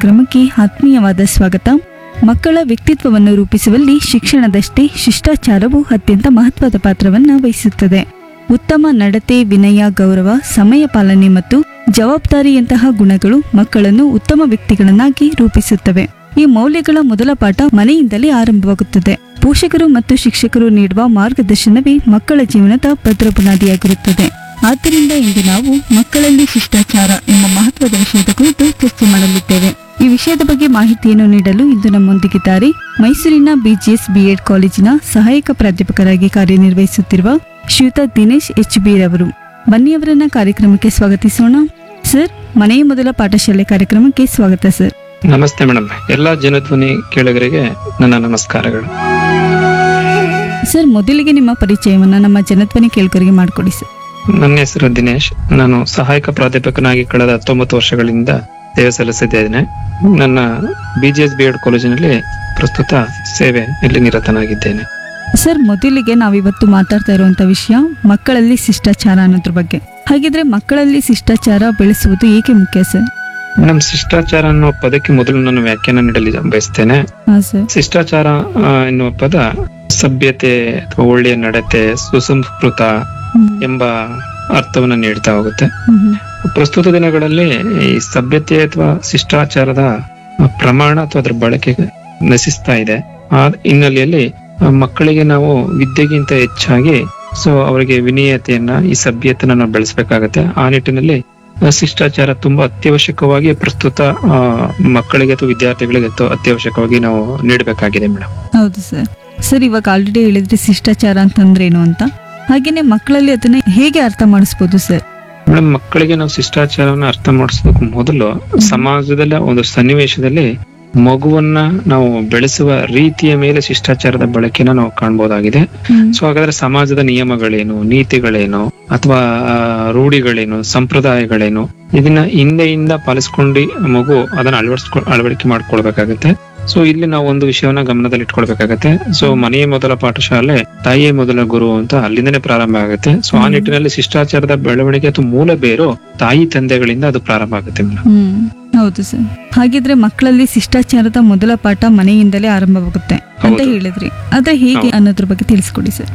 ಕಾರ್ಯಕ್ರಮಕ್ಕೆ ಆತ್ಮೀಯವಾದ ಸ್ವಾಗತ ಮಕ್ಕಳ ವ್ಯಕ್ತಿತ್ವವನ್ನು ರೂಪಿಸುವಲ್ಲಿ ಶಿಕ್ಷಣದಷ್ಟೇ ಶಿಷ್ಟಾಚಾರವು ಅತ್ಯಂತ ಮಹತ್ವದ ಪಾತ್ರವನ್ನು ವಹಿಸುತ್ತದೆ ಉತ್ತಮ ನಡತೆ ವಿನಯ ಗೌರವ ಸಮಯ ಪಾಲನೆ ಮತ್ತು ಜವಾಬ್ದಾರಿಯಂತಹ ಗುಣಗಳು ಮಕ್ಕಳನ್ನು ಉತ್ತಮ ವ್ಯಕ್ತಿಗಳನ್ನಾಗಿ ರೂಪಿಸುತ್ತವೆ ಈ ಮೌಲ್ಯಗಳ ಮೊದಲ ಪಾಠ ಮನೆಯಿಂದಲೇ ಆರಂಭವಾಗುತ್ತದೆ ಪೋಷಕರು ಮತ್ತು ಶಿಕ್ಷಕರು ನೀಡುವ ಮಾರ್ಗದರ್ಶನವೇ ಮಕ್ಕಳ ಜೀವನದ ಭದ್ರ ಬುನಾದಿಯಾಗಿರುತ್ತದೆ ಆದ್ದರಿಂದ ಇಂದು ನಾವು ಮಕ್ಕಳಲ್ಲಿ ಶಿಷ್ಟಾಚಾರ ಎಂಬ ಮಹತ್ವದ ವಿಷಯದ ಕುರಿತು ಚರ್ಚೆ ಮಾಡಲಿದ್ದೇವೆ ಈ ವಿಷಯದ ಬಗ್ಗೆ ಮಾಹಿತಿಯನ್ನು ನೀಡಲು ಇಂದು ನಮ್ಮೊಂದಿಗಿದ್ದಾರೆ ಮೈಸೂರಿನ ಬಿಜಿಎಸ್ ಬಿಎಡ್ ಕಾಲೇಜಿನ ಸಹಾಯಕ ಪ್ರಾಧ್ಯಾಪಕರಾಗಿ ಕಾರ್ಯನಿರ್ವಹಿಸುತ್ತಿರುವ ಶ್ರೀಯುತ ದಿನೇಶ್ ಎಚ್ ಬಿ ರವರು ಬನ್ನಿ ಅವರನ್ನ ಕಾರ್ಯಕ್ರಮಕ್ಕೆ ಸ್ವಾಗತಿಸೋಣ ಸರ್ ಮನೆಯ ಮೊದಲ ಪಾಠಶಾಲೆ ಕಾರ್ಯಕ್ರಮಕ್ಕೆ ಸ್ವಾಗತ ಸರ್ ನಮಸ್ತೆ ಮೇಡಮ್ ಎಲ್ಲಾ ಜನಧ್ವನಿ ಕೇಳುಗರಿಗೆ ನನ್ನ ನಮಸ್ಕಾರಗಳು ಸರ್ ಮೊದಲಿಗೆ ನಿಮ್ಮ ಪರಿಚಯವನ್ನ ನಮ್ಮ ಜನಧ್ವನಿ ಕೇಳ್ಕರಿಗೆ ಮಾಡಿಕೊಡಿ ಸರ್ ನನ್ನ ಹೆಸರು ದಿನೇಶ್ ನಾನು ಸಹಾಯಕ ಪ್ರಾಧ್ಯಾಪಕನಾಗಿ ಕಳೆದ ಹತ್ತೊಂಬತ್ತು ವರ್ಷಗಳಿಂದ ಸೇವೆ ಸಲ್ಲಿಸಿದ್ದೇನೆ ನನ್ನ ಬಿಜಿಎಸ್ ಬಿ ಎಡ್ ಕಾಲೇಜಿನಲ್ಲಿ ಪ್ರಸ್ತುತ ಸೇವೆಯಲ್ಲಿ ನಿರತನಾಗಿದ್ದೇನೆ ಸರ್ ಮೊದಲಿಗೆ ನಾವಿವತ್ತು ಮಾತಾಡ್ತಾ ಇರುವಂತ ವಿಷಯ ಮಕ್ಕಳಲ್ಲಿ ಶಿಷ್ಟಾಚಾರ ಅನ್ನೋದ್ರ ಬಗ್ಗೆ ಹಾಗಿದ್ರೆ ಮಕ್ಕಳಲ್ಲಿ ಶಿಷ್ಟಾಚಾರ ಬೆಳೆಸುವುದು ಏಕೆ ಮುಖ್ಯ ಸರ್ ನಮ್ಮ ಶಿಷ್ಟಾಚಾರ ಅನ್ನೋ ಪದಕ್ಕೆ ಮೊದಲು ನಾನು ವ್ಯಾಖ್ಯಾನ ನೀಡಲು ಬಯಸ್ತೇನೆ ಹಾ ಸರ್ ಶಿಷ್ಟಾಚಾರ ಆ, ಎನ್ನುವ ಪದ ಸಭ್ಯತೆ ಅಥವಾ ಒಳ್ಳೆಯ ನಡತೆ ಸುಸಂಸ್ಕೃತ ಹ್ಮ್. ಎಂಬ ಅರ್ಥವನ್ನ ನೀಡ್ತಾ ಹೋಗುತ್ತೆ ಹ್ಮ್ ಹ್ಮ್. ಪ್ರಸ್ತುತ ದಿನಗಳಲ್ಲಿ ಈ ಸಭ್ಯತೆ ಅಥವಾ ಶಿಷ್ಟಾಚಾರದ ಪ್ರಮಾಣ ಅಥವಾ ಅದರ ಬಳಕೆ ನಶಿಸ್ತಾ ಇದೆ ಆ ಹಿನ್ನೆಲೆಯಲ್ಲಿ ಆ, ಮಕ್ಕಳಿಗೆ ನಾವು ವಿದ್ಯೆಗಿಂತ ಹೆಚ್ಚಾಗಿ ಸೊ ಅವರಿಗೆ ವಿನಯತೆಯನ್ನ ಈ ಸಭ್ಯತೆಯನ್ನ ನಾವು ಬೆಳೆಸಬೇಕಾಗತ್ತೆ ಆ ನಿಟ್ಟಿನಲ್ಲಿ ಆ, ಶಿಷ್ಟಾಚಾರ ತುಂಬಾ ಅತ್ಯವಶ್ಯಕವಾಗಿ ಪ್ರಸ್ತುತ ಆ, ಮಕ್ಕಳಿಗೆ ಅಥವಾ ವಿದ್ಯಾರ್ಥಿಗಳಿಗೆ ಅಥವಾ ಅತ್ಯವಶ್ಯಕವಾಗಿ ನಾವು ನೀಡಬೇಕಾಗಿದೆ ಮೇಡಮ್ ಹೌದು ಸರ್ ಸರ್ ಇವಾಗ ಆಲ್ರೆಡಿ ಹೇಳಿದ್ರಿ ಶಿಷ್ಟಾಚಾರ ಅಂತಂದ್ರೇನು ಅಂತ ಹಾಗೇನೆ ಮಕ್ಕಳಲ್ಲಿ ಅದನ್ನ ಹೇಗೆ ಅರ್ಥ ಮಾಡಿಸ್ಬೋದು ಸರ್ ಮೇಡಮ್ ಮಕ್ಕಳಿಗೆ ನಾವು ಶಿಷ್ಟಾಚಾರವನ್ನ ಅರ್ಥ ಮಾಡಿಸೋದಕ್ಕೂ ಮೊದಲು ಸಮಾಜದಲ್ಲಿ ಒಂದು ಸನ್ನಿವೇಶದಲ್ಲಿ ಮಗುವನ್ನ ನಾವು ಬೆಳೆಸುವ ರೀತಿಯ ಮೇಲೆ ಶಿಷ್ಟಾಚಾರದ ಬಳಕೆನ ನಾವು ಕಾಣ್ಬೋದಾಗಿದೆ ಹ್ಮ್. ಸೊ ಹಾಗಾದ್ರೆ ಸಮಾಜದ ನಿಯಮಗಳೇನು ನೀತಿಗಳೇನು ಅಥವಾ ಆ, ರೂಢಿಗಳೇನು ಸಂಪ್ರದಾಯಗಳೇನು ಇದನ್ನ ಹಿಂದೆಯಿಂದ ಪಾಲಿಸ್ಕೊಂಡು ಮಗು ಅದನ್ನ ಅಳವಡಿಸ್ಕೊ ಅಳವಡಿಕೆ ಮಾಡ್ಕೊಳ್ಬೇಕಾಗತ್ತೆ ಸೊ ಇಲ್ಲಿ ನಾವು ಒಂದು ವಿಷಯವನ್ನ ಗಮನದಲ್ಲಿ ಇಟ್ಕೊಳ್ಬೇಕಾಗತ್ತೆ ಸೊ ಮನೆಯ ಮೊದಲ ಪಾಠಶಾಲೆ ತಾಯಿಯೇ ಮೊದಲ ಗುರು ಅಂತ ಅಲ್ಲಿಂದನೇ ಪ್ರಾರಂಭ ಆಗುತ್ತೆ ಸೊ ಆ ನಿಟ್ಟಿನಲ್ಲಿ ಶಿಷ್ಟಾಚಾರದ ಬೆಳವಣಿಗೆ ಅಥವಾ ಮೂಲ ಬೇರು ತಾಯಿ ತಂದೆಗಳಿಂದ ಅದು ಪ್ರಾರಂಭ ಆಗುತ್ತೆ ಮೇಡಮ್ ಹ್ಮ್ ಹೌದು ಸರ್ ಹಾಗಿದ್ರೆ ಮಕ್ಕಳಲ್ಲಿ ಶಿಷ್ಟಾಚಾರದ ಮೊದಲ ಪಾಠ ಮನೆಯಿಂದಲೇ ಆರಂಭವಾಗುತ್ತೆ ಅಂತ ಹೌದು. ಹೇಳಿದ್ರಿ ಅದ ಹೇಗೆ ಹೌದು. ಅನ್ನೋದ್ರ ಬಗ್ಗೆ ತಿಳಿಸ್ಕೊಡಿ ಸರ್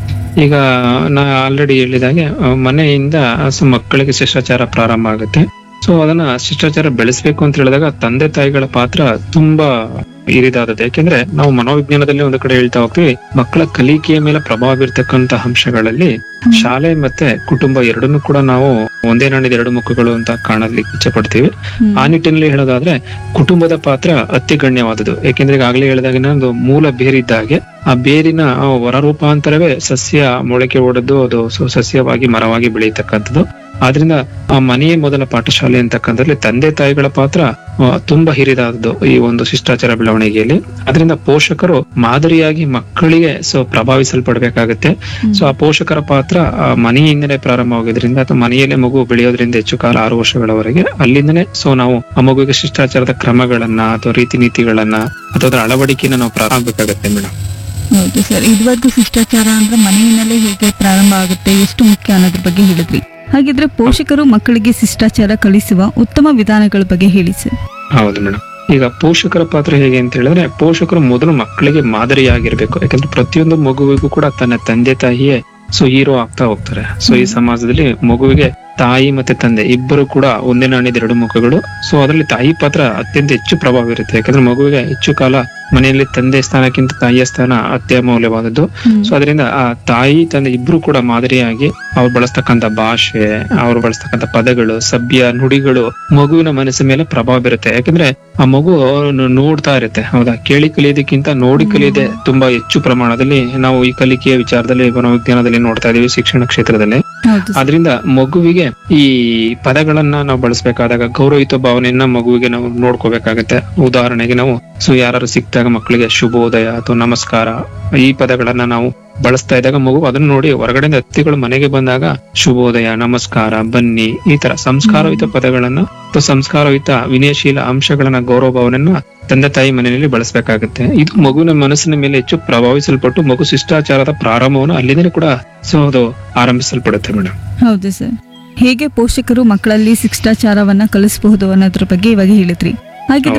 ಈಗ ನಾ ಆಲ್ರೆಡಿ ಹೇಳಿದಾಗೆ ಆ, ಮನೆಯಿಂದ ಸೊ ಮಕ್ಕಳಿಗೆ ಶಿಷ್ಟಾಚಾರ ಪ್ರಾರಂಭ ಆಗುತ್ತೆ ಸೊ ಅದನ್ನ ಶಿಷ್ಟಾಚಾರ ಬೆಳೆಸಬೇಕು ಅಂತ ಹೇಳಿದಾಗ ತಂದೆ ತಾಯಿಗಳ ಪಾತ್ರ ತುಂಬಾ ಹಿರಿದಾದದ್ದು ಯಾಕೆಂದ್ರೆ ನಾವು ಮನೋವಿಜ್ಞಾನದಲ್ಲಿ ಒಂದು ಕಡೆ ಹೇಳ್ತಾ ಹೋಗ್ತೀವಿ ಮಕ್ಕಳ ಕಲಿಕೆಯ ಮೇಲೆ ಪ್ರಭಾವ ಬೀರ್ತಕ್ಕಂತ ಅಂಶಗಳಲ್ಲಿ ಶಾಲೆ ಮತ್ತೆ ಕುಟುಂಬ ಎರಡನ್ನೂ ಕೂಡ ನಾವು ಒಂದೇ ನಾಣ್ಯದ ಎರಡು ಮುಖಗಳು ಅಂತ ಕಾಣಲಿಕ್ಕೆ ಇಚ್ಛೆ ಪಡ್ತೀವಿ ಹ್ಮ್. ಆ ನಿಟ್ಟಿನಲ್ಲಿ ಹೇಳೋದಾದ್ರೆ ಕುಟುಂಬದ ಪಾತ್ರ ಅತಿ ಗಣ್ಯವಾದದ್ದು ಯಾಕೆಂದ್ರೆ ಈಗಾಗಲೇ ಹೇಳಿದಾಗ ಒಂದು ಮೂಲ ಬೇರಿದ್ದಾಗೆ ಆ ಬೇರಿನ ಆ ಹೊರ ರೂಪಾಂತರವೇ ಸಸ್ಯ ಮೊಳಕೆ ಒಡೆದು ಅದು ಸು- ಸಸ್ಯವಾಗಿ ಮರವಾಗಿ ಬೆಳೆಯತಕ್ಕಂಥದ್ದು ಆದ್ರಿಂದ ಆ ಮನೆಯೇ ಮೊದಲ ಪಾಠಶಾಲೆ ಅಂತಕ್ಕಂಥದ್ರಲ್ಲಿ ತಂದೆ ತಾಯಿಗಳ ಪಾತ್ರ ಆ, ತುಂಬಾ ಹಿರಿದಾದದ್ದು ಈ ಒಂದು ಶಿಷ್ಟಾಚಾರ ಬೆಳವಣಿಗೆಯಲ್ಲಿ ಅದರಿಂದ ಪೋಷಕರು ಮಾದರಿಯಾಗಿ ಮಕ್ಕಳಿಗೆ ಸೊ ಪ್ರಭಾವಿಸಲ್ಪಡ್ಬೇಕಾಗತ್ತೆ ಹ್ಮ್. ಸೊ ಆ ಪೋಷಕರ ಪಾತ್ರ ಆ, ಮನೆಯಿಂದಲೇ ಪ್ರಾರಂಭವಾಗಿದ್ರಿಂದ ಅಥವಾ ಮನೆಯಲ್ಲೇ ಮಗು ಬೆಳೆಯೋದ್ರಿಂದ ಹೆಚ್ಚು ಕಾಲ ಆರು ವರ್ಷಗಳವರೆಗೆ ಅಲ್ಲಿಂದನೇ ಸೊ ನಾವು ಆ ಮಗುವಿಗೆ ಶಿಷ್ಟಾಚಾರದ ಕ್ರಮಗಳನ್ನ ಅಥವಾ ರೀತಿ ನೀತಿಗಳನ್ನ ಅಥವಾ ಅದರ ಅಳವಡಿಕೆನ ನಾವು ಪ್ರಾರಂಭಬೇಕಾಗತ್ತೆ ಮೇಡಮ್ ಹೌದು ಸರ್ ಇದುವರೆಗೂ ಶಿಷ್ಟಾಚಾರ ಅಂದ್ರೆ ಮನೆಯಿಂದಲೇ ಹೇಗೆ ಪ್ರಾರಂಭ ಆಗುತ್ತೆ ಎಷ್ಟು ಮುಖ್ಯ ಅನ್ನೋದ್ರ ಬಗ್ಗೆ ಹೇಳಿದ್ರಿ ಹಾಗಿದ್ರೆ ಪೋಷಕರು ಮಕ್ಕಳಿಗೆ ಶಿಷ್ಟಾಚಾರ ಕಲಿಸುವ ಉತ್ತಮ ವಿಧಾನಗಳ ಬಗ್ಗೆ ಹೇಳಿ ಸರ್ ಹೌದು ಮೇಡಮ್ ಈಗ ಪೋಷಕರ ಪಾತ್ರ ಹೇಗೆ ಅಂತ ಹೇಳಿದ್ರೆ ಪೋಷಕರು ಮೊದಲು ಮಕ್ಕಳಿಗೆ ಮಾದರಿಯಾಗಿರ್ಬೇಕು ಯಾಕಂದ್ರೆ ಪ್ರತಿಯೊಂದು ಮಗುವಿಗೂ ಕೂಡ ತನ್ನ ತಂದೆ ತಾಯಿಯೇ ಸೊ ಹೀರೋ ಆಗ್ತಾ ಹೋಗ್ತಾರೆ ಸೊ ಈ ಸಮಾಜದಲ್ಲಿ ಮಗುವಿಗೆ ತಾಯಿ ಮತ್ತೆ ತಂದೆ ಇಬ್ಬರು ಕೂಡ ಒಂದೇ ನಾಣ್ಯದ ಎರಡು ಮುಖಗಳು ಸೊ ಅದರಲ್ಲಿ ತಾಯಿ ಪಾತ್ರ ಅತ್ಯಂತ ಹೆಚ್ಚು ಪ್ರಭಾವ ಇರುತ್ತೆ ಯಾಕಂದ್ರೆ ಮಗುವಿಗೆ ಹೆಚ್ಚು ಕಾಲ ಮನೆಯಲ್ಲಿ ತಂದೆ ಸ್ಥಾನಕ್ಕಿಂತ ತಾಯಿಯ ಸ್ಥಾನ ಅತ್ಯಮೂಲ್ಯವಾದದ್ದು ಸೊ ಅದರಿಂದ ಆ ತಾಯಿ ತಂದೆ ಇಬ್ರು ಕೂಡ ಮಾದರಿಯಾಗಿ ಅವ್ರು ಬಳಸ್ತಕ್ಕಂಥ ಭಾಷೆ ಅವ್ರು ಬಳಸ್ತಕ್ಕಂಥ ಪದಗಳು ಸಭ್ಯ ನುಡಿಗಳು ಮಗುವಿನ ಮನಸ್ಸಿನ ಮೇಲೆ ಪ್ರಭಾವ ಬೀರುತ್ತೆ ಯಾಕಂದ್ರೆ ಆ ಮಗು ನ- ನೋಡ್ತಾ ಇರುತ್ತೆ ಹೌದಾ ಕೇಳಿ ಕಲಿಯೋದಕ್ಕಿಂತ ನೋಡಿ ಕಲಿಯೋದೇ ತುಂಬಾ ಹೆಚ್ಚು ಪ್ರಮಾಣದಲ್ಲಿ ನಾವು ಈ ಕಲಿಕೆಯ ವಿಚಾರದಲ್ಲಿ ಮನೋವಿಜ್ಞಾನದಲ್ಲಿ ನೋಡ್ತಾ ಇದೀವಿ ಶಿಕ್ಷಣ ಕ್ಷೇತ್ರದಲ್ಲಿ ಹೌದು ಸರ್. ಅದರಿಂದ ಮಗುವಿಗೆ ಈ ಪದಗಳನ್ನ ನಾವು ಬಳಸಬೇಕಾದಾಗ ಗೌರವಯುತ ಭಾವನೆಯನ್ನ ಮಗುವಿಗೆ ನಾವು ನೋಡ್ಕೋಬೇಕಾಗತ್ತೆ ಉದಾಹರಣೆಗೆ ನಾವು ಸೊ ಯಾರು ಸಿಕ್ಕಿದಾಗ ಮಕ್ಕಳಿಗೆ ಶುಭೋದಯ ಅಥವಾ ನಮಸ್ಕಾರ ಈ ಪದಗಳನ್ನ ನಾವು ಬಳಸ್ತಾ ಇದ್ದಾಗ ಮಗು ಅದನ್ನ ನೋಡಿ ಹೊರಗಡೆಯಿಂದ ಅತಿಥಿಗಳು ಮನೆಗೆ ಬಂದಾಗ ಶುಭೋದಯ ನಮಸ್ಕಾರ ಬನ್ನಿ ಈ ತರ ಸಂಸ್ಕಾರಯುತ ಪದಗಳನ್ನ ಅಥವಾ ಸಂಸ್ಕಾರಯುತ ವಿನಯಶೀಲ ಅಂಶಗಳನ್ನ ಗೌರವ ಭಾವನೆಯನ್ನ ತಂದೆ ತಾಯಿ ಮನೆಯಲ್ಲಿ ಬಳಸಬೇಕಾಗುತ್ತೆ ಇದು ಮಗುವಿನ ಮನಸ್ಸಿನ ಮೇಲೆ ಹೆಚ್ಚು ಪ್ರಭಾವಿಸಲ್ಪಟ್ಟು ಮಗು ಶಿಷ್ಟಾಚಾರದ ಪ್ರಾರಂಭವನ್ನು ಅಲ್ಲಿಂದಲೇ ಕೂಡ ಸೊ ಅದು ಆರಂಭಿಸಲ್ಪಡುತ್ತೆ ಮೇಡಮ್ ಹೌದು ಸರ್ ಹೇಗೆ ಪೋಷಕರು ಮಕ್ಕಳಲ್ಲಿ ಶಿಷ್ಟಾಚಾರವನ್ನ ಕಲಿಸಬಹುದು ಅನ್ನೋದ್ರ ಬಗ್ಗೆ ಇವಾಗ ಹೇಳಿದ್ರಿ ಹಾಗಿದ್ರೆ